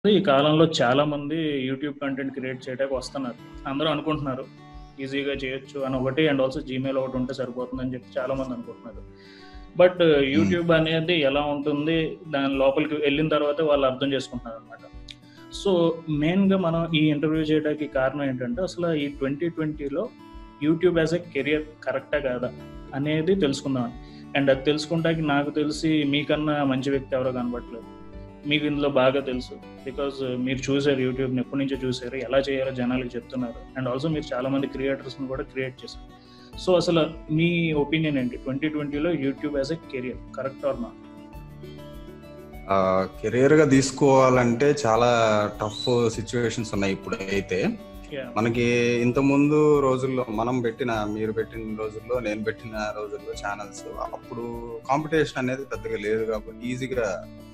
ఈ కాలంలో చాలా మంది యూట్యూబ్ కంటెంట్ క్రియేట్ చేయడానికి వస్తున్నారు అందరూ అనుకుంటున్నారు ఈజీగా చేయొచ్చు అని ఒకటి అండ్ ఆల్సో జీమెయిల్ ఒకటి ఉంటే సరిపోతుందని చెప్పి చాలా మంది అనుకుంటున్నారు బట్ యూట్యూబ్ అనేది ఎలా ఉంటుంది దాని లోపలికి వెళ్ళిన తర్వాత వాళ్ళు అర్థం చేసుకుంటున్నారు అనమాట సో మెయిన్గా మనం ఈ ఇంటర్వ్యూ చేయడానికి కారణం ఏంటంటే అసలు ఈ ట్వంటీ ట్వంటీలో యూట్యూబ్ యాజ్ ఎ కెరియర్ కరెక్టా కాదా అనేది తెలుసుకుందాం అండ్ అది తెలుసుకుంటానికి నాకు తెలిసి మీకన్నా మంచి వ్యక్తి ఎవరో కనబడట్లేదు మీకు ఇందులో బాగా తెలుసు బికాజ్ మీరు చూసారు యూట్యూబ్ని ఎప్పటి నుంచో చూసారు ఎలా చేయాలో జనాలకు చెప్తున్నారు అండ్ ఆల్సో మీరు చాలా మంది క్రియేటర్స్ని కూడా క్రియేట్ చేశారు సో అసలు మీ ఒపీనియన్ ఏంటి ట్వంటీ ట్వంటీలో YouTube as a career correct or not career గా తీసుకోవాలంటే చాలా టఫ్ సిచ్యువేషన్స్ ఉన్నాయి ఇప్పుడు అయితే మనకి ఇంత ముందు రోజుల్లో మనం పెట్టిన మీరు పెట్టిన రోజుల్లో నేను పెట్టిన రోజుల్లో ఛానల్స్ అప్పుడు కాంపిటీషన్ అనేది పెద్దగా లేదు కాబట్టి ఈజీగా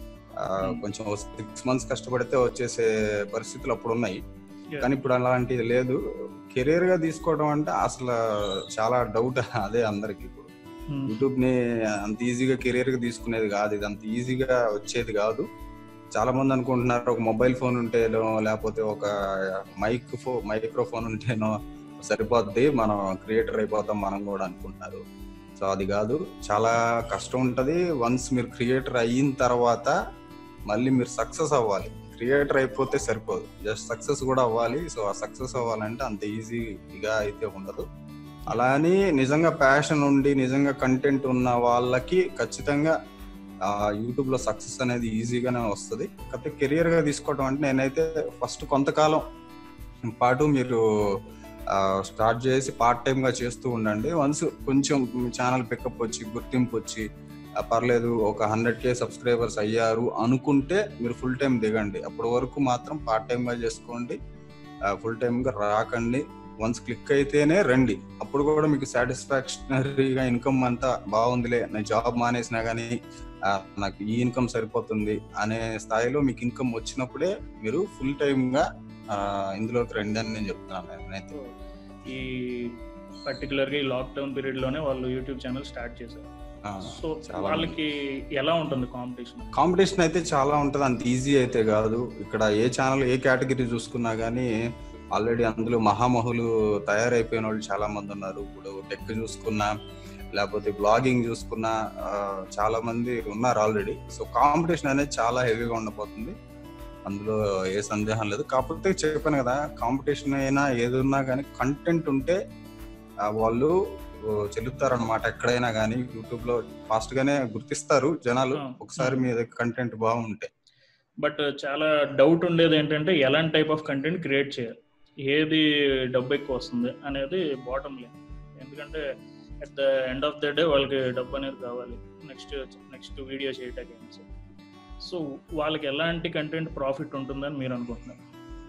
కొంచెం సిక్స్ మంత్స్ కష్టపడితే వచ్చేసే పరిస్థితులు అప్పుడు ఉన్నాయి కానీ ఇప్పుడు అలాంటిది లేదు కెరీర్ గా తీసుకోవడం అంటే అసలు చాలా డౌట్ అదే అందరికి ఇప్పుడు యూట్యూబ్ ని అంత ఈజీగా కెరీర్ గా తీసుకునేది కాదు ఇది అంత ఈజీగా వచ్చేది కాదు చాలా మంది అనుకుంటున్నారు ఒక మొబైల్ ఫోన్ ఉంటేనో లేకపోతే ఒక మైక్ ఫో మైక్రోఫోన్ ఉంటేనో సరిపోద్ది మనం క్రియేటర్ అయిపోతాం మనం కూడా అనుకుంటున్నారు సో అది కాదు చాలా కష్టం ఉంటది వన్స్ మీరు క్రియేటర్ అయిన తర్వాత మళ్ళీ మీరు సక్సెస్ అవ్వాలి క్రియేటర్ అయిపోతే సరిపోదు జస్ట్ సక్సెస్ కూడా అవ్వాలి సో ఆ సక్సెస్ అవ్వాలంటే అంత ఈజీగా అయితే ఉండదు అలా అని నిజంగా ప్యాషన్ ఉండి నిజంగా కంటెంట్ ఉన్న వాళ్ళకి ఖచ్చితంగా యూట్యూబ్ లో సక్సెస్ అనేది ఈజీగానే వస్తుంది కాకపోతే కెరియర్ గా తీసుకోవడం అంటే నేనైతే ఫస్ట్ కొంతకాలం పాటు మీరు స్టార్ట్ చేసి పార్ట్ టైం గా చేస్తూ ఉండండి వన్స్ కొంచెం ఛానల్ పికప్ వచ్చి గుర్తింపు వచ్చి పర్లేదు ఒక హండ్రెడ్ కే సబ్స్క్రైబర్స్ అయ్యారు అనుకుంటే మీరు ఫుల్ టైం దిగండి అప్పటి వరకు మాత్రం పార్ట్ టైం గా చేసుకోండి ఫుల్ టైం గా రాకండి వన్స్ క్లిక్ అయితేనే రండి అప్పుడు కూడా మీకు సాటిస్ఫాక్షనరీగా ఇన్కమ్ అంతా బాగుందిలే నేను జాబ్ మానేసినా కానీ నాకు ఈ ఇన్కమ్ సరిపోతుంది అనే స్థాయిలో మీకు ఇన్కమ్ వచ్చినప్పుడే మీరు ఫుల్ టైం గా ఇందులోకి రండి అని నేను చెప్తున్నాను నేనైతే ఈ పర్టికులర్ గా ఈ లాక్డౌన్ పీరియడ్ లోనే వాళ్ళు యూట్యూబ్ ఛానల్ స్టార్ట్ చేశారు సో వాళ్ళకి ఎలా ఉంటుంది కాంపిటీషన్ కాంపిటీషన్ అయితే చాలా ఉంటుంది అంత ఈజీ అయితే కాదు ఇక్కడ ఏ ఛానల్ ఏ కేటగిరీ చూసుకున్నా గానీ ఆల్రెడీ అందులో మహామహులు తయారైపోయిన వాళ్ళు చాలా మంది ఉన్నారు ఇప్పుడు టెక్ చూసుకున్నా లేకపోతే బ్లాగింగ్ చూసుకున్నా చాలా మంది ఉన్నారు ఆల్రెడీ సో కాంపిటీషన్ అనేది చాలా హెవీగా ఉండబోతుంది అందులో ఏ సందేహం లేదు కాకపోతే చెప్పాను కదా కాంపిటీషన్ అయినా ఏదున్నా కానీ కంటెంట్ ఉంటే వాళ్ళు చెల్లుతారనమాట ఎక్కడైనా కానీ యూట్యూబ్ లో ఫాస్ట్ గానే గుర్తిస్తారు జనాలు ఒకసారి మీ దగ్గర కంటెంట్ బాగుంటే బట్ చాలా డౌట్ ఉండేది ఏంటంటే ఎలాంటి టైప్ ఆఫ్ కంటెంట్ క్రియేట్ చేయాలి ఏది డబ్బు ఎక్కువ వస్తుంది అనేది బాటమ్ లేదు ఎందుకంటే at the end of the day వాళ్ళకి డబ్బు అనేది కావాలి నెక్స్ట్ నెక్స్ట్ వీడియో చేయటానికి సో వాళ్ళకి ఎలాంటి కంటెంట్ ప్రాఫిట్ ఉంటుందని మీరు అనుకుంటున్నారు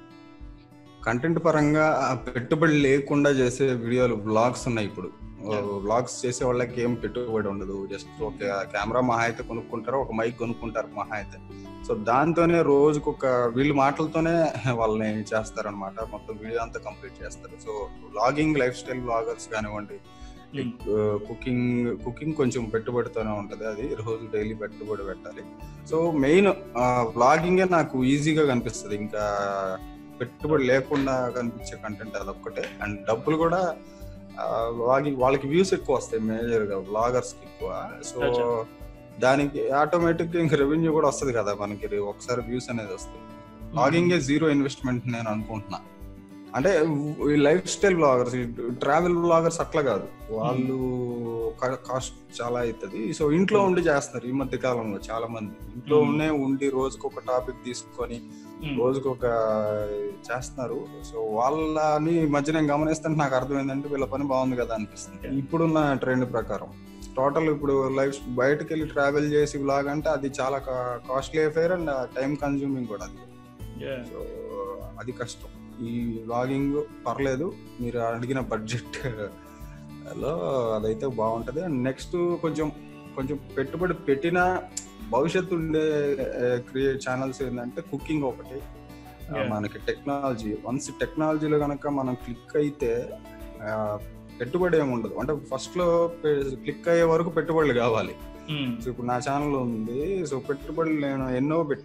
కంటెంట్ పరంగా పెట్టుబడి లేకుండా చేసే వీడియోలు బ్లాగ్స్ ఉన్నాయి ఇప్పుడు బ్లాగ్స్ చేసే వాళ్ళకి ఏం పెట్టుబడి ఉండదు జస్ట్ ఒక కెమెరా మహా అయితే కొనుక్కుంటారు ఒక మైక్ కొనుక్కుంటారు మహా అయితే సో దాంతోనే రోజుకు ఒక వీళ్ళ మాటలతోనే వాళ్ళని చేస్తారనమాట మొత్తం వీడియో అంతా కంప్లీట్ చేస్తారు so blogging lifestyle bloggers కానివ్వండి కుకింగ్ కుకింగ్ కొంచెం పెట్టుబడితోనే ఉంటది అది రోజు డైలీ పెట్టుబడి పెట్టాలి సో మెయిన్ బ్లాగింగే నాకు ఈజీగా కనిపిస్తుంది ఇంకా పెట్టుబడి లేకుండా కనిపించే కంటెంట్ అదొక్కటే అండ్ డబ్బులు కూడా బ్లాగింగ్ వాళ్ళకి వ్యూస్ ఎక్కువ వస్తాయి మేజర్ గా బ్లాగర్స్ కి ఎక్కువ సో దానికి ఆటోమేటిక్ ఇంకా రెవెన్యూ కూడా వస్తుంది కదా మనకి ఒకసారి వ్యూస్ అనేది వస్తుంది బ్లాగింగ్ జీరో ఇన్వెస్ట్మెంట్ నేను అనుకుంటున్నా అంటే lifestyle bloggers travel bloggers అట్లా కాదు వాళ్ళు కాస్ట్ చాలా అవుతుంది సో ఇంట్లో ఉండి చేస్తారు ఈ మధ్య కాలంలో చాలా మంది ఇంట్లోనే ఉండి రోజుకు ఒక టాపిక్ తీసుకొని రోజుకు ఒక చేస్తున్నారు సో వాళ్ళని మధ్య నేను గమనిస్తుంటే నాకు అర్థమైందంటే వీళ్ళ పని బాగుంది కదా అనిపిస్తుంది ఇప్పుడున్న ట్రెండ్ ప్రకారం టోటల్ ఇప్పుడు లైఫ్ బయటకు వెళ్ళి ట్రావెల్ చేసి బ్లాగ్ అంటే అది చాలా costly affair and time consuming కూడా అది సో అది కష్టం ఈ బ్లాగింగ్ పర్లేదు మీరు అడిగిన బడ్జెట్ లో అదైతే బాగుంటది అండ్ నెక్స్ట్ కొంచెం కొంచెం పెట్టుబడి పెట్టిన భవిష్యత్తు ఉండే క్రియేట్ ఛానల్స్ ఏంటంటే కుకింగ్ ఒకటి మనకి టెక్నాలజీ వన్స్ టెక్నాలజీలో కనుక మనం క్లిక్ అయితే పెట్టుబడి ఏమి ఉండదు అంటే ఫస్ట్ లో క్లిక్ అయ్యే వరకు పెట్టుబడులు కావాలి సో ఇప్పుడు నా ఛానల్ ఉంది సో పెట్టుబడులు నేను ఎన్నో పెట్టా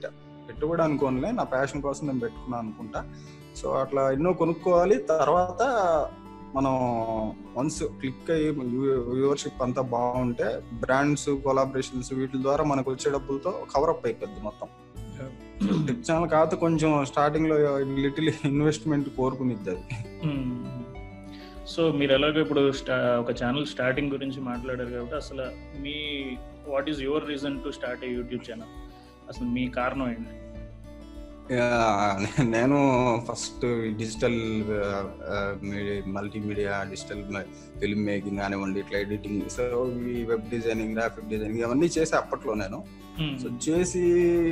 పెట్టుబడి అనుకోనిలే నా ప్యాషన్ కోసం నేను పెట్టుకున్నాను అనుకుంటా సో అట్లా ఎన్నో కొనుక్కోవాలి తర్వాత మనం వన్స్ క్లిక్ అయ్యి వ్యూవర్షిప్ అంతా బాగుంటే బ్రాండ్స్ కొలాబరేషన్స్ వీటి ద్వారా మనకు వచ్చే డబ్బులతో కవర్ అప్ అయిపోద్ది మొత్తం టిప్ ఛానల్ కాకపోతే కొంచెం స్టార్టింగ్ లో లిటిల్ ఇన్వెస్ట్మెంట్ కోరుకునిద్ది అది సో మీరు ఎలాగో ఇప్పుడు స్టా ఒక ఛానల్ స్టార్టింగ్ గురించి మాట్లాడారు కాబట్టి అసలు మీ what is your reason to start a YouTube channel అసలు మీ కారణం ఏంటి నేను first digital multimedia digital film making కానివ్వండి ఇట్లా ఎడిటింగ్ సో ఈ వెబ్ డిజైనింగ్ గ్రాఫిక్ డిజైనింగ్ అవన్నీ చేసి అప్పట్లో నేను సో చేసి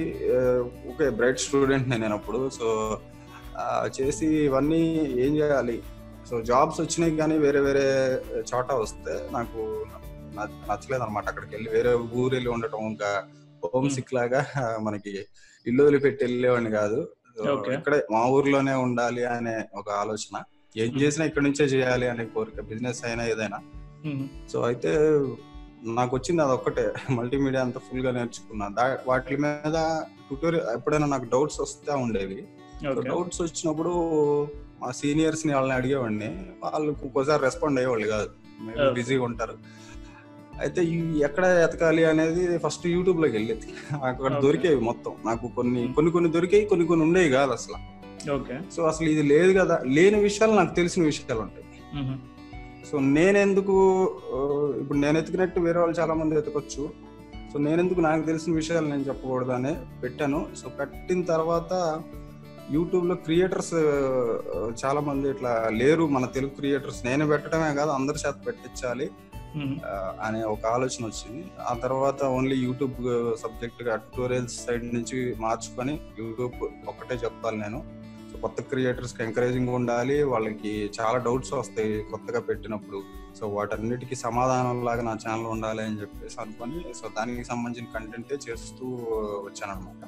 ఓకే బ్రైట్ స్టూడెంట్ నేను అప్పుడు సో చేసి ఇవన్నీ ఏం చేయాలి సో జాబ్స్ వచ్చినాయి కానీ వేరే వేరే చోట వస్తే నాకు నచ్చలేదు అనమాట అక్కడికి వెళ్ళి వేరే ఊరు వెళ్ళి ఉండటం ఇంకా హోమ్ సిక్ లాగా మనకి ఇల్లు వదిలిపెట్టి వెళ్ళేవాడిని కాదు ఇక్కడే మా ఊర్లోనే ఉండాలి అనే ఒక ఆలోచన ఏం చేసినా ఇక్కడ నుంచే చేయాలి అనే కోరిక బిజినెస్ అయినా ఏదైనా సో అయితే నాకు వచ్చింది అది ఒక్కటే మల్టీమీడియా అంతా ఫుల్ గా నేర్చుకున్నా వాటి మీద ట్యూటోరియల్ ఎప్పుడైనా నాకు డౌట్స్ వస్తా ఉండేవి డౌట్స్ వచ్చినప్పుడు మా సీనియర్స్ ని వాళ్ళని అడిగేవాడిని వాళ్ళు ఒక్కోసారి రెస్పాండ్ అయ్యేవాళ్ళు కాదు బిజీగా ఉంటారు అయితే ఎక్కడ ఎతకాలి అనేది ఫస్ట్ యూట్యూబ్ లోకి వెళ్ళేది అక్కడ దొరికేవి మొత్తం నాకు కొన్ని కొన్ని కొన్ని దొరికాయి కొన్ని కొన్ని ఉండేవి కాదు అసలు సో అసలు ఇది లేదు కదా లేని విషయాలు నాకు తెలిసిన విషయాలు ఉంటాయి సో నేనెందుకు ఇప్పుడు నేను ఎతికినట్టు వేరే వాళ్ళు చాలా మంది ఎతకొచ్చు సో నేనెందుకు నాకు తెలిసిన విషయాలు నేను చెప్పకూడదు అని పెట్టాను సో పెట్టిన తర్వాత యూట్యూబ్ లో క్రియేటర్స్ చాలా మంది ఇట్లా లేరు మన తెలుగు క్రియేటర్స్ నేను పెట్టడమే కాదు అందరి చేత పెట్టించాలి అనే ఒక ఆలోచన వచ్చింది ఆ తర్వాత ఓన్లీ యూట్యూబ్ సబ్జెక్ట్ గా ట్యూటోరియల్స్ సైడ్ నుంచి మార్చుకొని యూట్యూబ్ ఒక్కటే చెప్పాలి నేను సో కొత్త క్రియేటర్స్ కి ఎంకరేజింగ్ ఉండాలి వాళ్ళకి చాలా డౌట్స్ వస్తాయి కొత్తగా పెట్టినప్పుడు సో వాటన్నిటికీ సమాధానం లాగా నా ఛానల్ ఉండాలి అని చెప్పేసి అనుకొని సో దానికి సంబంధించిన కంటెంటే చేస్తూ వచ్చాను అనమాట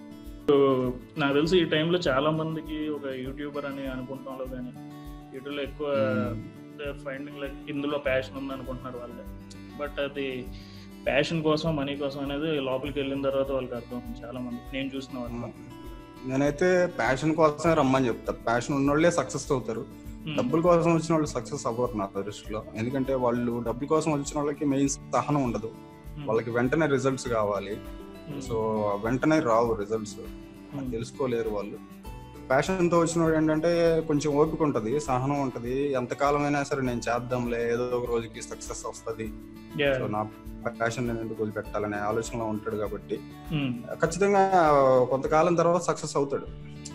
నాకు తెలిసి ఈ టైంలో చాలా మందికి ఒక యూట్యూబర్ అని అనుకుంటాంలో కానీ యూట్యూబ్లో ఎక్కువ ఫైండింగ్ లైక్ ఇందులో ప్యాషన్ ఉంది అనుకుంటున్నారు వాళ్ళే బట్ అది ప్యాషన్ కోసం మనీ కోసం అనేది లోపలికి వెళ్ళిన తర్వాత వాళ్ళకి అర్థం చాలా మంది నేను చూసిన వాళ్ళు నేనైతే ప్యాషన్ కోసమే రమ్మని చెప్తా ప్యాషన్ ఉన్నోళ్ళే సక్సెస్ అవుతారు డబ్బుల కోసం వచ్చిన వాళ్ళు సక్సెస్ అవ్వరు నా దృష్టిలో ఎందుకంటే వాళ్ళు డబ్బుల కోసం వచ్చిన వాళ్ళకి మెయిన్ సహనం ఉండదు వాళ్ళకి వెంటనే రిజల్ట్స్ కావాలి సో వెంటనే రావు రిజల్ట్స్ తెలుసుకోలేరు వాళ్ళు ప్యాషన్ తో వచ్చిన ఏంటంటే కొంచెం ఓపిక ఉంటది సహనం ఉంటది ఎంతకాలం అయినా సరే నేను చేద్దాంలే ఏదో ఒక రోజుకి సక్సెస్ వస్తుంది సో నా ప్యాషన్ నేను ఎందుకు వదిలిపెట్టాలనే ఆలోచనలో ఉంటాడు కాబట్టి ఖచ్చితంగా కొంతకాలం తర్వాత సక్సెస్ అవుతాడు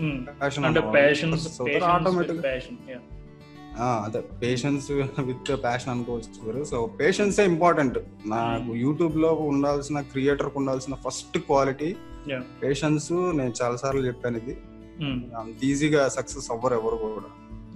ఆటోమేటిక్ అదే పేషెన్స్ విత్ ప్యాషన్ అనుకోవచ్చు సో పేషెన్సే ఇంపార్టెంట్ నాకు యూట్యూబ్ లో ఉండాల్సిన క్రియేటర్ ఉండాల్సిన ఫస్ట్ క్వాలిటీ పేషెన్స్ నేను చాలా సార్లు చెప్పాను ఇది అంత ఈజీగా సక్సెస్ అవ్వరు ఎవరు కూడా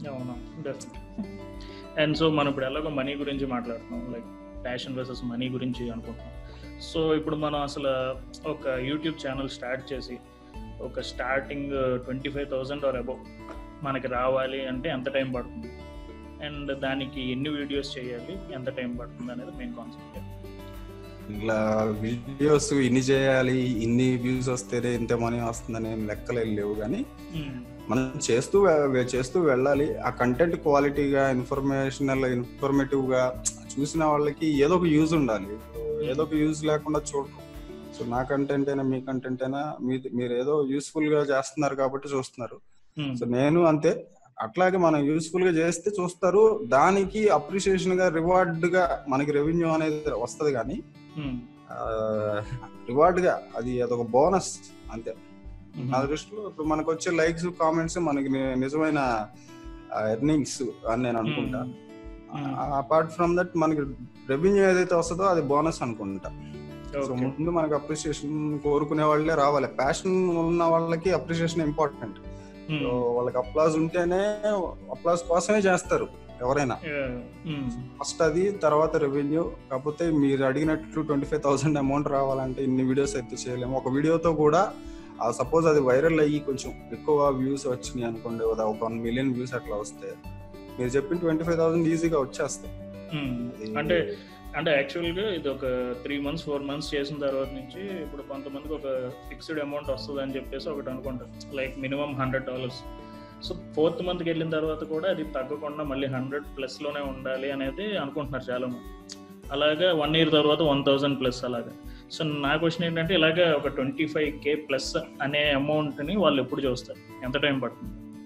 అండ్ సో మనం ఇప్పుడు ఎలాగో మనీ గురించి మాట్లాడుతున్నాం లైక్ ప్యాషన్ వర్సెస్ మనీ గురించి అనుకుంటున్నాం సో ఇప్పుడు మనం అసలు ఒక యూట్యూబ్ ఛానల్ స్టార్ట్ చేసి ఒక starting twenty five thousand or above మనకి రావాలి అంటే ఎంత టైం పడుతుంది అండ్ దానికి ఎన్ని వీడియోస్ చేయాలి ఎంత టైం పడుతుంది అనేది మెయిన్ కాన్సెప్ట్ ఇట్లా వీడియోస్ ఇన్ని చేయాలి ఇన్ని వ్యూస్ వస్తేనే ఇంత మనీ వస్తుందని లెక్కలు లేవు కానీ మనం చేస్తూ చేస్తూ వెళ్ళాలి ఆ కంటెంట్ క్వాలిటీగా ఇన్ఫర్మేషనల్ ఇన్ఫర్మేటివ్ గా చూసిన వాళ్ళకి ఏదో ఒక యూజ్ ఉండాలి ఏదో ఒక యూజ్ లేకుండా చూడటం సో నా కంటెంట్ అయినా మీ కంటెంట్ అయినా మీ మీరు ఏదో యూస్ఫుల్ గా చేస్తున్నారు కాబట్టి చూస్తున్నారు సో నేను అంతే అట్లాగే మనం యూస్ఫుల్ గా చేస్తే చూస్తారు దానికి అప్రిషియేషన్ గా రివార్డ్ గా మనకి రెవెన్యూ అనేది వస్తుంది కానీ రివార్డ్ గా అది అదొక బోనస్ అంతే నా దృష్టిలో ఇప్పుడు మనకు వచ్చే లైక్స్ కామెంట్స్ మనకి నిజమైన ఎర్నింగ్స్ అని నేను అనుకుంటా అపార్ట్ ఫ్రమ్ దట్ మనకి రెవెన్యూ ఏదైతే వస్తుందో అది బోనస్ అనుకుంటా సో ముందు మనకి అప్రిషియేషన్ కోరుకునే వాళ్ళే రావాలి ప్యాషన్ ఉన్న వాళ్ళకి అప్రిషియేషన్ ఇంపార్టెంట్ సో వాళ్ళకి అప్లాజ్ ఉంటేనే అప్లాజ్ కోసమే చేస్తారు ఎవరైనా ఫస్ట్ అది తర్వాత రెవెన్యూ కాకపోతే మీరు అడిగినట్లు ట్వంటీ ఫైవ్ థౌసండ్ అమౌంట్ రావాలంటే ఇన్ని వీడియోస్ అయితే చేయలేము ఒక వీడియోతో కూడా సపోజ్ అది వైరల్ అయ్యి కొంచెం ఎక్కువ వ్యూస్ వచ్చినాయి అనుకోండి ఒక వన్ మిలియన్ వ్యూస్ అట్లా వస్తే మీరు చెప్పిన ట్వంటీ ఫైవ్ థౌసండ్ ఈజీగా వచ్చేస్తాయి అంటే అంటే యాక్చువల్గా ఇది ఒక త్రీ మంత్స్ ఫోర్ మంత్స్ చేసిన తర్వాత నుంచి ఇప్పుడు కొంతమందికి ఒక ఫిక్స్డ్ అమౌంట్ వస్తుంది అని చెప్పేసి ఒకటి అనుకుంటారు like minimum hundred dollars so fourth మంత్కి వెళ్ళిన తర్వాత కూడా అది తగ్గకుండా మళ్ళీ హండ్రెడ్ ప్లస్లోనే ఉండాలి అనేది అనుకుంటున్నారు చాలా మంది అలాగే వన్ ఇయర్ తర్వాత వన్ థౌజండ్ ప్లస్ అలాగా సో నా క్వశ్చన్ ఏంటంటే ఇలాగే ఒక ట్వంటీ ఫైవ్ కే ప్లస్ అనే అమౌంట్ని వాళ్ళు ఎప్పుడు చూస్తారు ఎంత టైం పడుతుంది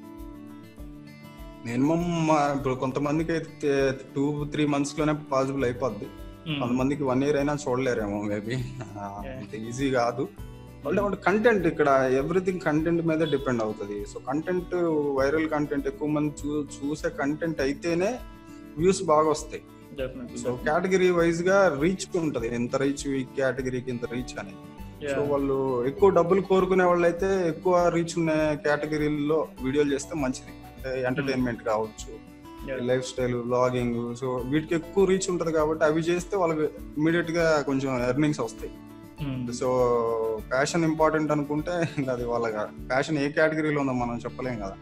మినిమం ఇప్పుడు కొంతమందికి అయితే టూ త్రీ మంత్స్ లోనే పాసిబుల్ అయిపోద్ది కొంతమందికి వన్ ఇయర్ అయినా చూడలేరేమో మేబీ అంత ఈజీ కాదు అంటే కంటెంట్ ఇక్కడ ఎవ్రీథింగ్ కంటెంట్ మీద డిపెండ్ అవుతుంది సో కంటెంట్ వైరల్ కంటెంట్ ఎక్కువ మంది చూ చూసే కంటెంట్ అయితేనే వ్యూస్ బాగా వస్తాయి సో కేటగిరీ వైజ్ గా రీచ్ ఉంటది ఎంత రీచ్ ఈ కేటగిరీకి ఇంత రీచ్ అని సో వాళ్ళు ఎక్కువ డబ్బులు కోరుకునే వాళ్ళు అయితే ఎక్కువ రీచ్ ఉన్న కేటగిరీలో వీడియోలు చేస్తే మంచిది అంటే ఎంటర్టైన్మెంట్ కావచ్చు లైఫ్ స్టైల్ బ్లాగింగ్ సో వీటికి ఎక్కువ రీచ్ ఉంటది కాబట్టి అవి చేస్తే వాళ్ళకి ఇమీడియట్ గా కొంచెం ఎర్నింగ్స్ వస్తాయి సో ప్యాషన్ ఇంపార్టెంట్ అనుకుంటే ఇంకా అది వాళ్ళ ప్యాషన్ ఏ కేటగిరీలో ఉందో మనం చెప్పలేం కదా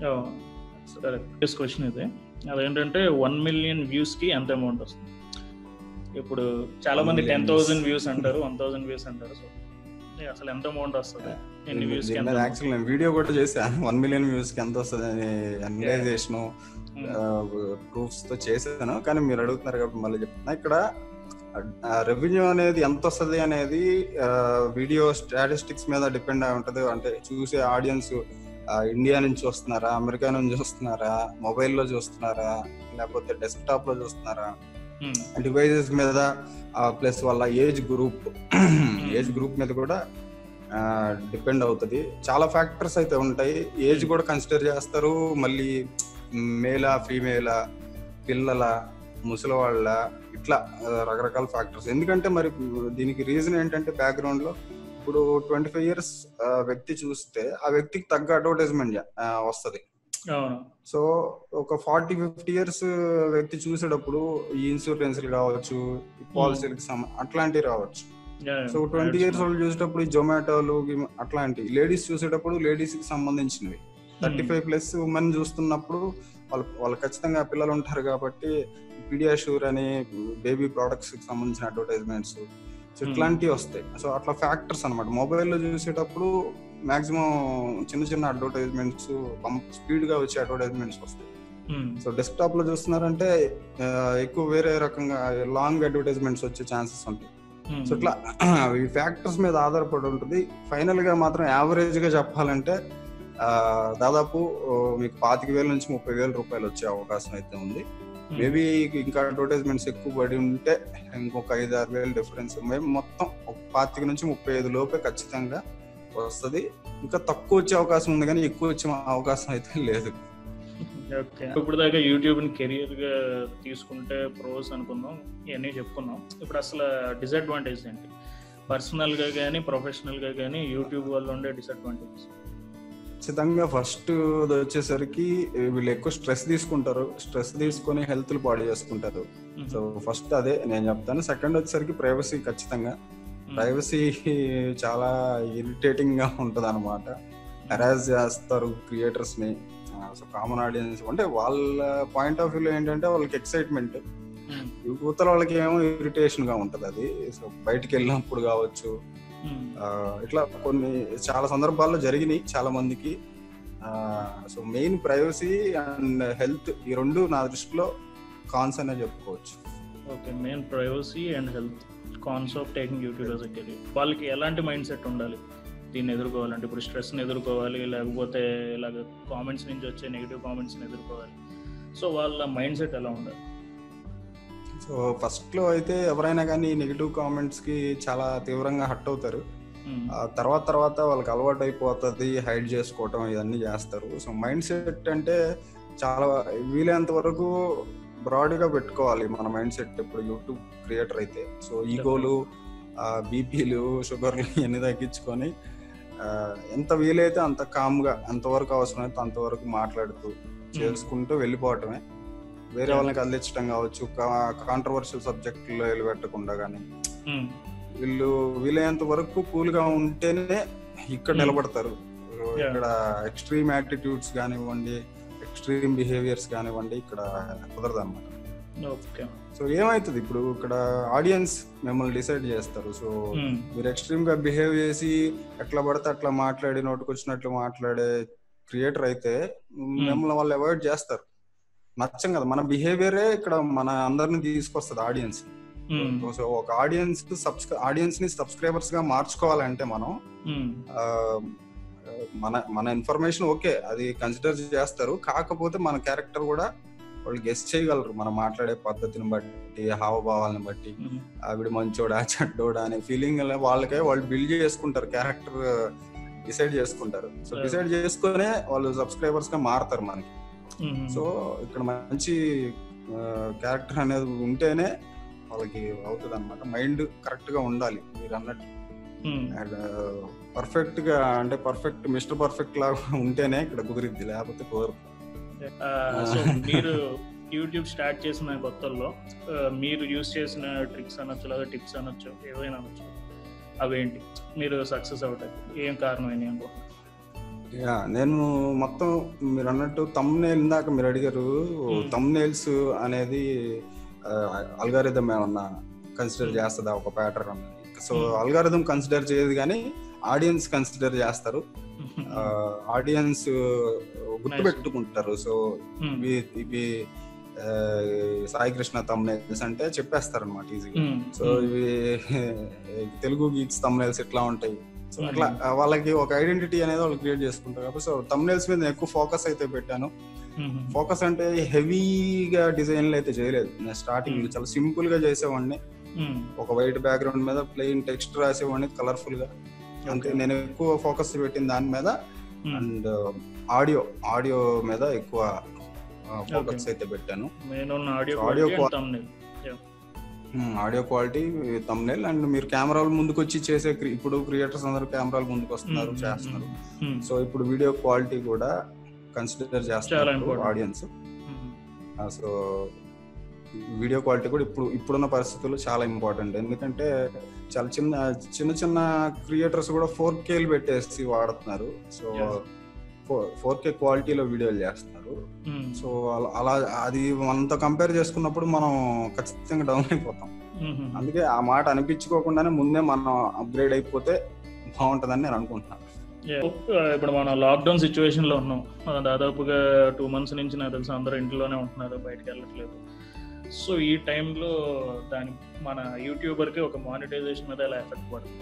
క్వశ్చన్ ఇది అదేంటంటే వన్ మిలియన్ వ్యూస్ కి ఎంత అమౌంట్ వస్తుంది ఇప్పుడు చాలా మంది టెన్ థౌసండ్ వ్యూస్ అంటారు వన్ థౌసండ్ వ్యూస్ అంటారు సో అసలు ఎంత అమౌంట్ వస్తుంది ఎన్ని వ్యూస్ యాక్చువల్ నేను వీడియో కూడా చేశాను వన్ మిలియన్ వ్యూస్ కి ఎంత వస్తుంది అని అనలైజేషన్ ప్రూఫ్స్ తో చేశాను కానీ మీరు అడుగుతున్నారు కాబట్టి మళ్ళీ చెప్తున్నా ఇక్కడ రెవెన్యూ అనేది ఎంత వస్తుంది అనేది వీడియో స్టాటిస్టిక్స్ మీద డిపెండ్ అయి ఉంటది అంటే చూసే ఆడియన్స్ ఇండియా నుంచి వస్తున్నారా అమెరికా నుంచి చూస్తున్నారా మొబైల్లో చూస్తున్నారా లేకపోతే డెస్క్టాప్ లో చూస్తున్నారా డివైజెస్ మీద ప్లస్ వాళ్ళ ఏజ్ గ్రూప్ ఏజ్ గ్రూప్ మీద కూడా డిపెండ్ అవుతుంది చాలా ఫ్యాక్టర్స్ అయితే ఉంటాయి ఏజ్ కూడా కన్సిడర్ చేస్తారు మళ్ళీ మేలా ఫీమేలా పిల్లల ముసలి వాళ్ళ ఇట్లా రకరకాల ఫ్యాక్టర్స్ ఎందుకంటే మరి దీనికి రీజన్ ఏంటంటే బ్యాక్గ్రౌండ్ లో ఇప్పుడు ట్వంటీ ఫైవ్ ఇయర్స్ వ్యక్తి చూస్తే ఆ వ్యక్తికి తగ్గ అడ్వర్టైజ్మెంట్ వస్తుంది సో ఒక ఫార్టీ ఫిఫ్టీ ఇయర్స్ వ్యక్తి చూసేటప్పుడు ఈ ఇన్సూరెన్స్లు కావచ్చు పాలసీలకు అట్లాంటివి రావచ్చు సో ట్వంటీ ఇయర్స్ వాళ్ళు చూసేటప్పుడు ఈ జొమాటోలు అట్లాంటివి లేడీస్ చూసేటప్పుడు లేడీస్ కి సంబంధించినవి థర్టీ ఫైవ్ ప్లస్ ఉమెన్ చూస్తున్నప్పుడు వాళ్ళు వాళ్ళు ఖచ్చితంగా పిల్లలు ఉంటారు కాబట్టి పీడియాషూర్ అని బేబీ ప్రోడక్ట్స్ కి సంబంధించిన అడ్వర్టైజ్మెంట్స్ సో ఇట్లాంటివి వస్తాయి సో అట్లా ఫ్యాక్టర్స్ అనమాట మొబైల్లో చూసేటప్పుడు మాక్సిమం చిన్న చిన్న అడ్వర్టైజ్మెంట్స్ స్పీడ్ గా వచ్చే అడ్వర్టైజ్మెంట్స్ వస్తాయి సో డెస్క్టాప్ లో చూస్తున్నారంటే ఎక్కువ వేరే రకంగా లాంగ్ అడ్వర్టైజ్మెంట్స్ వచ్చే ఛాన్సెస్ ఉంటాయి సో ఇట్లా ఈ ఫ్యాక్టర్స్ మీద ఆధారపడి ఉంటుంది ఫైనల్ గా మాత్రం యావరేజ్ గా చెప్పాలంటే దాదాపు మీకు పాతిక వేల నుంచి ముప్పై వేల రూపాయలు వచ్చే అవకాశం అయితే ఉంది మేబీ ఇంకా అడ్వర్టైజ్మెంట్స్ ఎక్కువ పడి ఉంటే ఇంకొక ఐదు ఆరు వేలు డిఫరెన్స్ మేము మొత్తం ఒక పాతిక నుంచి ముప్పై ఐదు లోపే ఖచ్చితంగా వస్తుంది ఇంకా తక్కువ వచ్చే అవకాశం ఉంది కానీ ఎక్కువ వచ్చే అవకాశం అయితే లేదు ఓకే ఇప్పుడు దాకా యూట్యూబ్ ని కెరియర్ గా తీసుకుంటే ప్రోస్ అనుకుందాం ఇవన్నీ చెప్పుకున్నాం ఇప్పుడు అసలు డిసడ్వాంటేజ్ ఏంటి పర్సనల్ గా కానీ ప్రొఫెషనల్ గా కానీ యూట్యూబ్ వల్ల ఉండే డిసడ్వాంటేజ్ ఖచ్చితంగా ఫస్ట్ వచ్చేసరికి వీళ్ళు ఎక్కువ స్ట్రెస్ తీసుకుంటారు స్ట్రెస్ తీసుకొని హెల్త్ పాడు చేసుకుంటారు సో ఫస్ట్ అదే నేను చెప్తాను సెకండ్ వచ్చేసరికి ప్రైవసీ ఖచ్చితంగా ప్రైవసీ చాలా ఇరిటేటింగ్ గా ఉంటది అనమాట హెరాస్ చేస్తారు క్రియేటర్స్ ని సో కామన్ ఆడియన్స్ అంటే వాళ్ళ పాయింట్ ఆఫ్ వ్యూలో ఏంటంటే వాళ్ళకి ఎక్సైట్మెంట్ యువతల వాళ్ళకి ఏమో ఇరిటేషన్ గా ఉంటది అది సో బయటికి వెళ్ళినప్పుడు కావచ్చు ఇట్లా కొన్ని చాలా సందర్భాల్లో జరిగినాయి చాలా మందికి so main privacy and health ఈ రెండు నా దృష్టిలో కాన్స్ అనే చెప్పుకోవచ్చు okay main privacy and health cons of taking YouTube as career వాళ్ళకి ఎలాంటి మైండ్ సెట్ ఉండాలి దీన్ని ఎదుర్కోవాలంటే ఇప్పుడు స్ట్రెస్ని ఎదుర్కోవాలి లేకపోతే ఇలాగ కామెంట్స్ నుంచి వచ్చే నెగిటివ్ కామెంట్స్ని ఎదుర్కోవాలి సో వాళ్ళ మైండ్ సెట్ ఎలా ఉండాలి సో ఫస్ట్ లో అయితే ఎవరైనా కానీ నెగిటివ్ కామెంట్స్ కి చాలా తీవ్రంగా హట్ అవుతారు తర్వాత తర్వాత వాళ్ళకి అలవాటు అయిపోతుంది హైడ్ చేసుకోవటం ఇవన్నీ చేస్తారు సో మైండ్ సెట్ అంటే చాలా వీలైనంత వరకు బ్రాడ్ గా పెట్టుకోవాలి మన మైండ్ సెట్ ఇప్పుడు యూట్యూబ్ క్రియేటర్ అయితే సో ఈగోలు బీపీలు షుగర్లు ఇవన్నీ తగ్గించుకొని ఎంత వీలైతే అంత కామ్ గా ఎంతవరకు అవసరమైతే అంతవరకు మాట్లాడుతూ చేసుకుంటూ వెళ్ళిపోవటమే వేరే వాళ్ళని కదిలించడం కావచ్చు కాంట్రవర్షియల్ సబ్జెక్టులో వెళ్ళిపెట్టకుండా కానీ వీళ్ళు వీలైనంత వరకు కూల్ గా ఉంటేనే ఇక్కడ నిలబడతారు ఇక్కడ ఎక్స్ట్రీమ్ యాటిట్యూడ్స్ కానివ్వండి ఎక్స్ట్రీమ్ బిహేవియర్స్ కానివ్వండి ఇక్కడ కుదరదు అనమాట ఓకే సో ఏమవుతుంది ఇప్పుడు ఇక్కడ ఆడియన్స్ మిమ్మల్ని డిసైడ్ చేస్తారు సో మీరు ఎక్స్ట్రీమ్ గా బిహేవ్ చేసి ఎట్లా పడితే అట్లా మాట్లాడి నోటుకొచ్చినట్లు మాట్లాడే క్రియేటర్ అయితే మిమ్మల్ని వాళ్ళు అవాయిడ్ చేస్తారు నచ్చం కదా మన బిహేవియరే ఇక్కడ మన అందరిని తీసుకొస్తుంది ఆడియన్స్ సో ఒక ఆడియన్స్ సబ్స్క్రై ఆడియన్స్ ని సబ్స్క్రైబర్స్ గా మార్చుకోవాలంటే మనం ఆ, మన మన ఇన్ఫర్మేషన్ ఓకే అది కన్సిడర్ చేస్తారు కాకపోతే మన క్యారెక్టర్ కూడా వాళ్ళు గెస్ట్ చేయగలరు మనం మాట్లాడే పద్ధతిని బట్టి హావభావాలను బట్టి ఆవిడ మంచోడా చెడ్డోడా అనే ఫీలింగ్ వాళ్ళకే వాళ్ళు బిల్డ్ చేసుకుంటారు క్యారెక్టర్ డిసైడ్ చేసుకుంటారు సో Yeah. డిసైడ్ చేసుకునే వాళ్ళు సబ్స్క్రైబర్స్ గా మారుతారు మనకి సో ఇక్కడ మంచి క్యారెక్టర్ అనేది ఉంటేనే వాళ్ళకి అవుతుంది అనమాట మైండ్ కరెక్ట్ గా ఉండాలి మీరు అన్నట్టు పర్ఫెక్ట్ గా అంటే పర్ఫెక్ట్ మిస్టర్ పర్ఫెక్ట్ లాగా ఉంటేనే ఇక్కడ కుదిరిద్ది లేకపోతే కుదరదు సో మీరు యూట్యూబ్ స్టార్ట్ చేసిన కొత్తల్లో ఆ, మీరు యూస్ చేసిన ట్రిక్స్ అనొచ్చు లేదా టిప్స్ అనొచ్చు ఏదైనా అనొచ్చు అవేంటి మీరు సక్సెస్ అవటానికి ఏం కారణమైనవి అనుకుంటున్నారు యా నేను మొత్తం మీరు అన్నట్టు తమ్నేల్ ఇందాక మీరు అడిగారు Hmm. తమ్నేల్స్ అనేది అల్గారిథం ఏమన్నా కన్సిడర్ చేస్తుందా ఒక ప్యాటర్న్ అన్నది సో Hmm. అల్గారిథం కన్సిడర్ చేయదు కానీ ఆడియన్స్ కన్సిడర్ చేస్తారు ఆడియన్స్ గుర్తుపెట్టుకుంటారు సో Hmm. ఇవి ఇవి ఆ, సాయి కృష్ణ తమ్నేల్స్ అంటే చెప్పేస్తారు అనమాట ఈజీగా Hmm. సో ఇవి తెలుగు గీక్స్ తమ్నేల్స్ ఎట్లా ఉంటాయి సో Hmm. అట్లా ఆ, వాళ్ళకి ఒక ఐడెంటిటీ అనేది వాళ్ళు క్రియేట్ చేసుకుంటారు కాబట్టి సో తమ్నేల్స్ మీద నేను ఎక్కువ ఫోకస్ అయితే పెట్టాను Hmm. ఫోకస్ అంటే హెవీగా డిజైన్లు అయితే చేయలేదు నేను స్టార్టింగ్ Hmm. చాలా సింపుల్ గా చేసేవాడిని Hmm. ఒక వైట్ బ్యాక్గ్రౌండ్ మీద ప్లెయిన్ టెక్స్ట్ రాసేవాడిని కలర్ఫుల్ గా అంతే Okay. నేను ఎక్కువ ఫోకస్ పెట్టిన దాని మీద Hmm. అండ్ ఆడియో ఆడియో మీద ఎక్కువ ఫోకస్ Okay. అయితే పెట్టాను మెయిన్ ఉన్న audio Audio quality qua- and thumbnail. Audio quality thumbnail and మీరు కెమెరాల ముందుకు వచ్చి చేసే cre- ఇప్పుడు క్రియేటర్స్ అందరూ కెమెరాల ముందుకు వస్తున్నారు Hmm. చేస్తున్నారు Hmm. సో ఇప్పుడు వీడియో క్వాలిటీ కూడా కన్సిడర్ చాలా చేస్తున్నారు important. Audience Hmm. So video quality కూడా ఇప్పుడు ఇప్పుడున్న పరిస్థితుల్లో చాలా ఇంపార్టెంట్ ఎందుకంటే చాలా చిన్న చిన్న చిన్న క్రియేటర్స్ కూడా ఫోర్ కేలు పెట్టేసి వాడుతున్నారు సో Yes. ఫోర్ కే క్వాలిటీలో వీడియోలు చేస్తున్నారు Hmm. సో అలా- అలా అది మనతో కంపేర్ చేసుకున్నప్పుడు మనం ఖచ్చితంగా డౌన్ అయిపోతాం Hmm. అందుకే ఆ మాట అనిపించుకోకుండానే ముందే మనం అప్గ్రేడ్ అయిపోతే బాగుంటుందని నేను అనుకుంటున్నాను Yeah. Uh, ఇప్పుడు మనం లాక్డౌన్ సిచ్యువేషన్ లో ఉన్నాం Uh, దాదాపుగా టూ మంత్స్ నుంచి నాకు తెలిసి అందరూ ఇంట్లోనే ఉంటున్నారు బయటకు వెళ్ళట్లేదు సో ఈ టైంలో దాని మన యూట్యూబర్ కి ఒక మానిటైజేషన్ మీద ఎలా ఎఫెక్ట్ పడుతుంది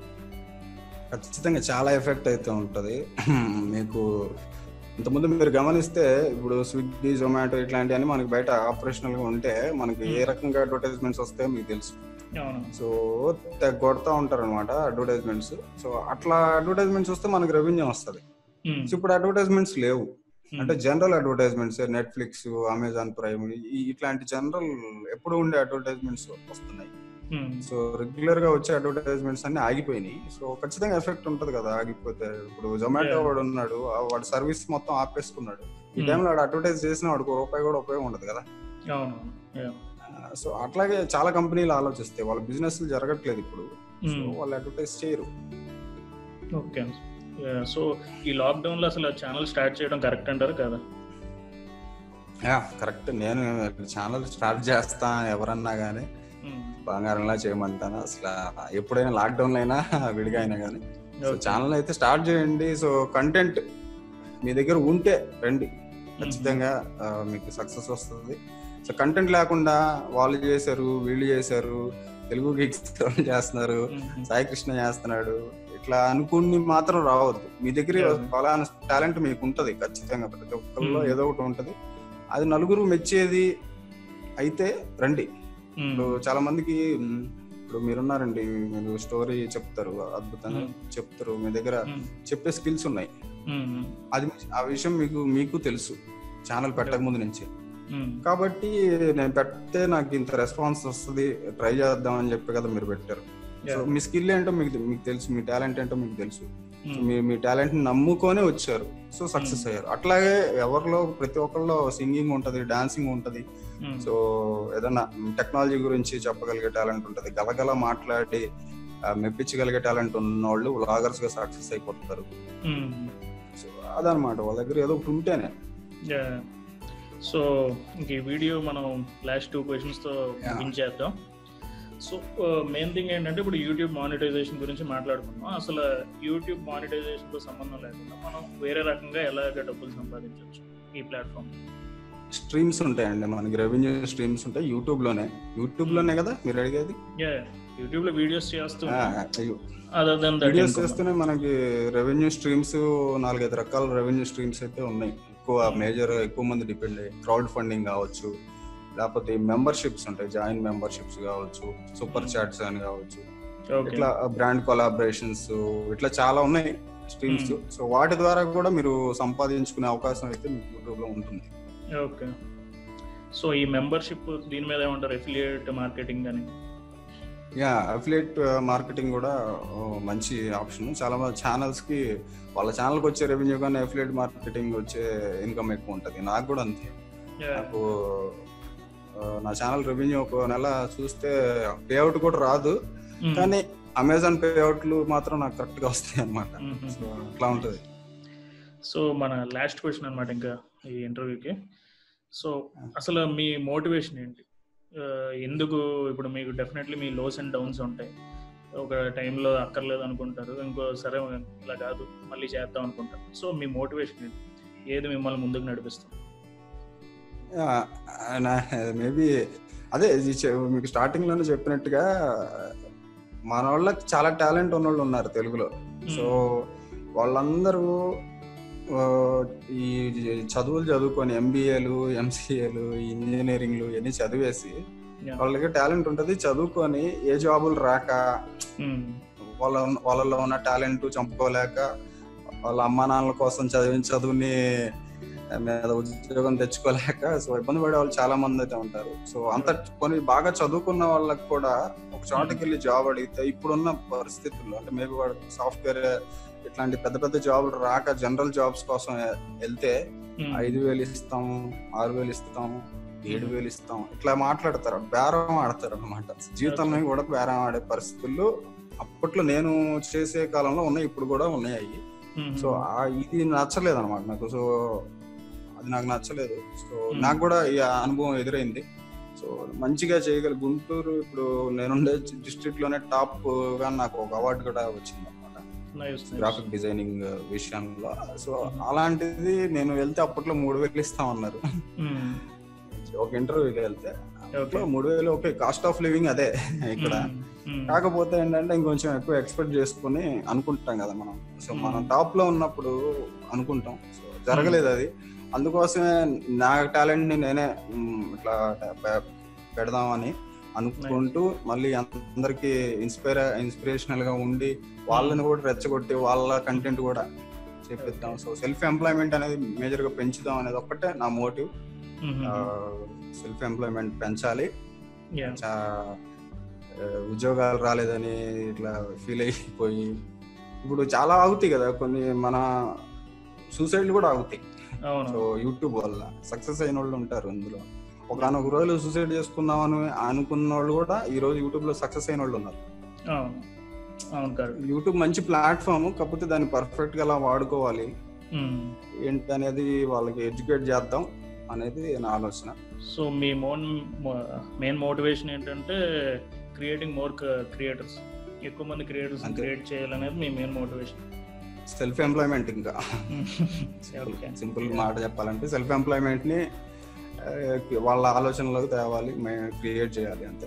ఖచ్చితంగా చాలా ఎఫెక్ట్ అయితే ఉంటది మీకు ఇంతకుముందు మీరు గమనిస్తే ఇప్పుడు స్విగ్గీ జొమాటో ఇట్లాంటివన్నీ మనకి బయట ఆపరేషనల్ గా ఉంటే మనకి ఏ రకంగా అడ్వర్టైజ్మెంట్స్ వస్తాయో మీకు తెలుసు అవును సో తెగ కొడతా ఉంటారు అనమాట అడ్వర్టైజ్మెంట్స్ సో అట్లా అడ్వర్టైజ్మెంట్స్ వస్తే మనకి రెవెన్యూ వస్తుంది Hmm. సో ఇప్పుడు అడ్వర్టైజ్మెంట్స్ లేవు Hmm. అంటే general advertisements Netflix Amazon Prime ఇట్లాంటి జనరల్ ఎప్పుడు ఉండే అడ్వర్టైజ్మెంట్స్ వస్తున్నాయి Hmm. సో రెగ్యులర్ గా వచ్చే అడ్వర్టైజ్మెంట్స్ అన్ని ఆగిపోయినాయి సో ఖచ్చితంగా ఎఫెక్ట్ ఉంటది కదా ఆగిపోతే ఇప్పుడు జొమాటో Yeah. వాడు ఉన్నాడు ఆ వాడు సర్వీస్ మొత్తం ఆపేసుకున్నాడు ఈ Hmm. టైంలో వాడు అడ్వర్టైజ్ చేసిన వాడికి ఒక రూపాయి కూడా ఉపయోగం ఉండదు కదా అవును Yeah. సో అట్లాగే చాలా కంపెనీలు ఆలోచిస్తాయి వాళ్ళ బిజినెస్ జరగట్లేదు ఇప్పుడు సో Hmm. వాళ్ళు అడ్వర్టైజ్ చేయరు ఓకే సో ఈ లాక్డౌన్ లో అసలు ఛానల్ స్టార్ట్ చేయడం కరెక్ట్ అంటారు కదా యా కరెక్ట్ నేను ఛానల్ స్టార్ట్ చేస్తా ఎవరన్నా గానీ బంగారంలా చేయమంటాను అసలు ఎప్పుడైనా లాక్డౌన్ అయినా విడిగా అయినా కానీ సో ఛానల్ అయితే స్టార్ట్ చేయండి సో కంటెంట్ మీ దగ్గర ఉంటే రండి ఖచ్చితంగా ఆ, మీకు సక్సెస్ వస్తుంది సో కంటెంట్ లేకుండా వాళ్ళు చేశారు వీళ్ళు చేశారు తెలుగు గిక్స్ చేస్తున్నారు సాయి కృష్ణ చేస్తున్నాడు ఇట్లా అనుకుని మాత్రం రావద్దు మీ దగ్గర Yeah. ఫలానా టాలెంట్ మీకు ఉంటది ఖచ్చితంగా ప్రతి ఒక్కరిలో Hmm. ఏదో ఒకటి ఉంటది అది నలుగురు మెచ్చేది అయితే రండి ఇప్పుడు చాలా మందికి మ్, ఇప్పుడు మీరున్నారండి మీరు స్టోరీ చెప్తారు అద్భుతంగా Hmm. చెప్తారు మీ దగ్గర చెప్పే స్కిల్స్ ఉన్నాయి అది ఆ విషయం మీకు మీకు తెలుసు ఛానల్ పెట్టక ముందు నుంచి కాబట్టి నేను పెడితే నాకు ఇంత రెస్పాన్స్ వస్తుంది ట్రై చేద్దాం అని చెప్పి కదా మీరు పెట్టారు సో మీ స్కిల్ ఏంటో మీకు మీకు తెలుసు మీ టాలెంట్ ఏంటో మీకు తెలుసు మీ మీ టాలెంట్ ని నమ్ముకొని వచ్చారు సో సక్సెస్ అయ్యారు అట్లాగే ఎవరిలో ప్రతి ఒక్కరిలో సింగింగ్ ఉంటది డాన్సింగ్ ఉంటది సో ఏదన్నా టెక్నాలజీ గురించి చెప్పగలిగే టాలెంట్ ఉంటది గలగల మాట్లాడి ఆ, మెప్పించగలిగే టాలెంట్ ఉన్న వాళ్ళు వ్లాగర్స్ గా సక్సెస్ అయిపోతారు సో అదనమాట వాళ్ళ దగ్గర ఏదో ఒకటి ఉంటేనే సో ఇంక ఈ వీడియో మనం లాస్ట్ టూ క్వశ్చన్స్తో Yeah. ముగించేద్దాం సో మెయిన్ థింగ్ ఏంటంటే ఇప్పుడు యూట్యూబ్ మానిటైజేషన్ గురించి మాట్లాడుకున్నాం అసలు యూట్యూబ్ మానిటైజేషన్తో సంబంధం లేకుండా మనం వేరే రకంగా ఎలాగ డబ్బులు సంపాదించవచ్చు ఈ ప్లాట్ఫామ్ స్ట్రీమ్స్ ఉంటాయండి మనకి రెవెన్యూ స్ట్రీమ్స్ ఉంటాయి యూట్యూబ్ లోనే యూట్యూబ్ లోనే కదా మీరు అడిగేది యా యూట్యూబ్లో వీడియోస్ చేస్తూ అయ్యో అదర్ దెన్ దట్ వీడియోస్ చేస్తూనే మనకి రెవెన్యూ స్ట్రీమ్స్ నాలుగైదు రకాల రెవెన్యూ స్ట్రీమ్స్ అయితే ఉన్నాయి ఎక్కువ మేజర్ ఎక్కువ మంది డిపెండ్ అయ్యి క్రౌడ్ ఫండింగ్ కావచ్చు లేకపోతే మెంబర్షిప్స్ ఉంటాయి జాయిన్ మెంబర్షిప్స్ కావచ్చు సూపర్ చాట్స్ అని కావచ్చు ఓకే ఇట్లా బ్రాండ్ కొలాబరేషన్స్ ఇట్లా చాలా ఉన్నాయి స్ట్రీమ్స్ Hmm. సో వాటి ద్వారా కూడా మీరు సంపాదించుకునే అవకాశం అయితే మీకు యూట్యూబ్ లో ఉంటుంది ఓకే సో ఈ మెంబర్షిప్ దీని మీద ఏమంటారు ఎఫిలియేట్ మార్కెటింగ్ అని యా అఫిలియేట్ మార్కెటింగ్ కూడా ఓ, మంచి ఆప్షన్ చాలా మంది ఛానల్స్ కి వాళ్ళ ఛానల్కి వచ్చే రెవెన్యూ కానీ అఫిలియేట్ మార్కెటింగ్ వచ్చే ఇన్కమ్ ఎక్కువ ఉంటుంది నాకు కూడా అంతే Yeah. నాకు ఆ, నా ఛానల్ రెవెన్యూ ఒక నెల చూస్తే పేఅవుట్ కూడా రాదు Mm. కానీ అమెజాన్ పేఅవుట్లు మాత్రం నాకు కరెక్ట్ గా వస్తాయి అనమాట Mhm. సో అట్లా ఉంటుంది సో మన లాస్ట్ క్వశ్చన్ అన్నమాట ఇంకా ఈ ఇంటర్వ్యూకి సో అసలు మీ మోటివేషన్ ఏంటి ఆ, ఎందుకు ఇప్పుడు మీకు డెఫినెట్లీ మీ లోస్ అండ్ డౌన్స్ ఉంటాయి ఒక టైంలో అక్కర్లేదు అనుకుంటారు ఇంకో సరే ఇలా కాదు మళ్ళీ చేద్దాం అనుకుంటారు సో మీ మోటివేషన్ ఏంటి ఏది మిమ్మల్ని ముందుకు నడిపిస్తుంది మేబీ అదే ఇది చె- మీకు స్టార్టింగ్ లోనే చెప్పినట్టుగా మన వాళ్ళకి చాలా టాలెంట్ ఉన్న వాళ్ళు ఉన్నారు తెలుగులో సో వాళ్ళందరూ ఆ, ఈ చదువులు చదువుకొని ఎంబీఏలు ఎంసీఏలు ఇంజనీరింగ్లు ఇవన్నీ చదివేసి Yeah. వాళ్ళకి టాలెంట్ ఉంటుంది చదువుకొని ఏ జాబులు రాక Mm. వాళ్ళ వాళ్ళలో ఉన్న టాలెంట్ చంపుకోలేక వాళ్ళ అమ్మా నాన్నల కోసం చదివిన చదువుని మీద ఉద్యోగం తెచ్చుకోలేక సో ఇబ్బంది పడే వాళ్ళు చాలా మంది అయితే ఉంటారు సో అంత కొన్ని బాగా చదువుకున్న వాళ్ళకి కూడా ఒక చోటకి వెళ్ళి జాబ్ అడిగితే ఇప్పుడున్న పరిస్థితుల్లో అంటే మేబీ వాడు సాఫ్ట్వేర్ ఇట్లాంటి పెద్ద పెద్ద జాబులు రాక జనరల్ జాబ్స్ కోసం వెళ్తే Mm. ఐదు వేలు ఇస్తాము ఆరు వేలు ఇస్తాము ఏడు వేలు ఇస్తాం ఇట్లా మాట్లాడతారు బేరం ఆడతారు అనమాట జీవితంలో కూడా బేరం ఆడే పరిస్థితుల్లో అప్పట్లో నేను చేసే కాలంలో ఉన్నాయి ఇప్పుడు కూడా ఉన్నాయి అవి Mhm. సో ఆ ఇది నచ్చలేదు అనమాట నాకు సో అది నాకు నచ్చలేదు సో Hmm. నాకు కూడా ఈ అనుభవం ఎదురైంది సో మంచిగా చేయగల గుంటూరు ఇప్పుడు నేనుండే డిస్ట్రిక్ట్ లోనే టాప్ గా నాకు ఒక అవార్డు కూడా వచ్చింది అనమాట Nice, nice. గ్రాఫిక్ డిజైనింగ్ విషయంలో సో Hmm. అలాంటిది నేను వెళ్తే అప్పట్లో మూడు వేలు ఇస్తామన్నారు Mm. ఒక ఇంటర్వ్యూకి వెళ్తే Okay. అప్పట్లో మూడు వేలు ఓకే కాస్ట్ ఆఫ్ లివింగ్ అదే ఇక్కడ Mm. Mm. కాకపోతే ఏంటంటే ఇంకొంచెం ఎక్కువ ఎక్స్పెక్ట్ చేసుకుని అనుకుంటాం కదా మనం సో Hmm. మనం టాప్ లో ఉన్నప్పుడు అనుకుంటాం సో జరగలేదు అది అందుకోసమే నా టాలెంట్ ని నేనే మ్, ఇట్లా పె- పెడదామని అనుకుంటూ మళ్ళీ అందరికి ఇన్స్పైర్ ఇన్స్పిరేషనల్ గా ఉండి వాళ్ళని కూడా రెచ్చగొట్టి వాళ్ళ కంటెంట్ కూడా చెప్పిద్దాం సో సెల్ఫ్ ఎంప్లాయ్మెంట్ అనేది మేజర్ గా పెంచుదాం అనేది ఒక్కటే నా మోటివ్ Mhm. సెల్ఫ్ ఎంప్లాయ్మెంట్ పెంచాలి Yeah. చా- ఆ, ఉద్యోగాలు రాలేదని ఇట్లా ఫీల్ అయిపోయి ఇప్పుడు చాలా ఆగుతాయి కదా కొన్ని మన సూసైడ్లు కూడా ఆగుతాయి అవును సో యూట్యూబ్ వల్ల సక్సెస్ అయిన వాళ్ళు ఉంటారు అందులో ఒకనొక రోజు సూసైడ్ చేసుకుందామని అనుకున్న వాళ్ళు కూడా ఈ రోజు యూట్యూబ్ లో సక్సెస్ అయిన వాళ్ళు ఉన్నారు అవును అవును కరెక్ట్ యూట్యూబ్ మంచి ప్లాట్ఫామ్ కాకపోతే దాన్ని పర్ఫెక్ట్ గా ఎలా వాడుకోవాలి ఏంటి అనేది వాళ్ళకి ఎడ్యుకేట్ చేద్దాం అనేది నా ఆలోచన సో మీ మోన్ మెయిన్ మోటివేషన్ ఏంటంటే క్రియేటింగ్ మోర్ క్రియేటర్స్ ఎక్కువ మంది క్రియేటర్స్ అంతే. క్రియేట్ చేయాలనేది మీ మెయిన్ మోటివేషన్ సెల్ఫ్ ఎంప్లాయ్మెంట్ ఇంకా ఓకే సింపుల్ మాట చెప్పాలంటే సెల్ఫ్ ఎంప్లాయ్మెంట్ ని ఆ, వాళ్ళ ఆలోచనలోకి తేవాలి క్రియేట్ చేయాలి అంతే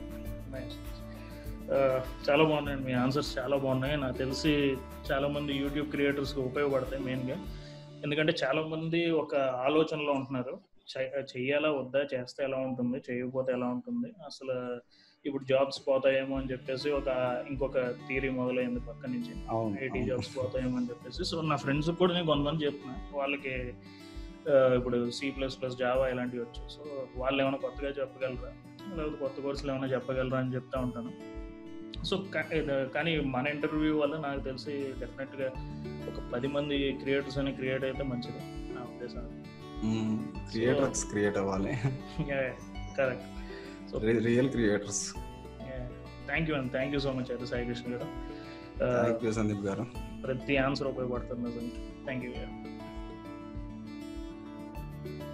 చాలా బాగున్నాయండి మీ ఆన్సర్స్ చాలా బాగున్నాయి నాకు తెలిసి చాలా మంది యూట్యూబ్ క్రియేటర్స్కి ఉపయోగపడతాయి మెయిన్గా ఎందుకంటే చాలా మంది ఒక ఆలోచనలో ఉంటున్నారు చె- చెయ్యాలా వద్దా చేస్తే ఎలా ఉంటుంది చేయకపోతే ఎలా ఉంటుంది అసలు ఇప్పుడు జాబ్స్ పోతాయేమో అని చెప్పేసి ఒక ఇంకొక థీరీ మొదలైంది పక్క నుంచి అవును ఐటీ అవును. జాబ్స్ పోతాయేమో అని చెప్పేసి సో నా ఫ్రెండ్స్ కూడా నేను కొంతమంది చెప్తున్నా వాళ్ళకి ఆ, ఇప్పుడు సి ప్లస్ ప్లస్ జావా ఇలాంటివి వచ్చు సో వాళ్ళు ఏమైనా కొత్తగా చెప్పగలరా లేకపోతే కొత్త కోర్సులు ఏమైనా చెప్పగలరా అని చెప్తా ఉంటాను సో కా- ఇది- కానీ మన ఇంటర్వ్యూ వల్ల నాకు తెలిసి డెఫినెట్గా ఒక పది మంది క్రియేటర్స్ అని క్రియేట్ అయితే మంచిది నా ఉద్దేశం క్రియేటర్స్ క్రియేట్ అవ్వాలి correct so real creators thank you అండి థ్యాంక్ యూ సో మచ్ అయితే సాయి కృష్ణ గారు ఆ, థ్యాంక్ యూ సందీప్ గారు ప్రతి ఆన్సర్ ఉపయోగపడుతుంది నిజంగా థ్యాంక్ యూ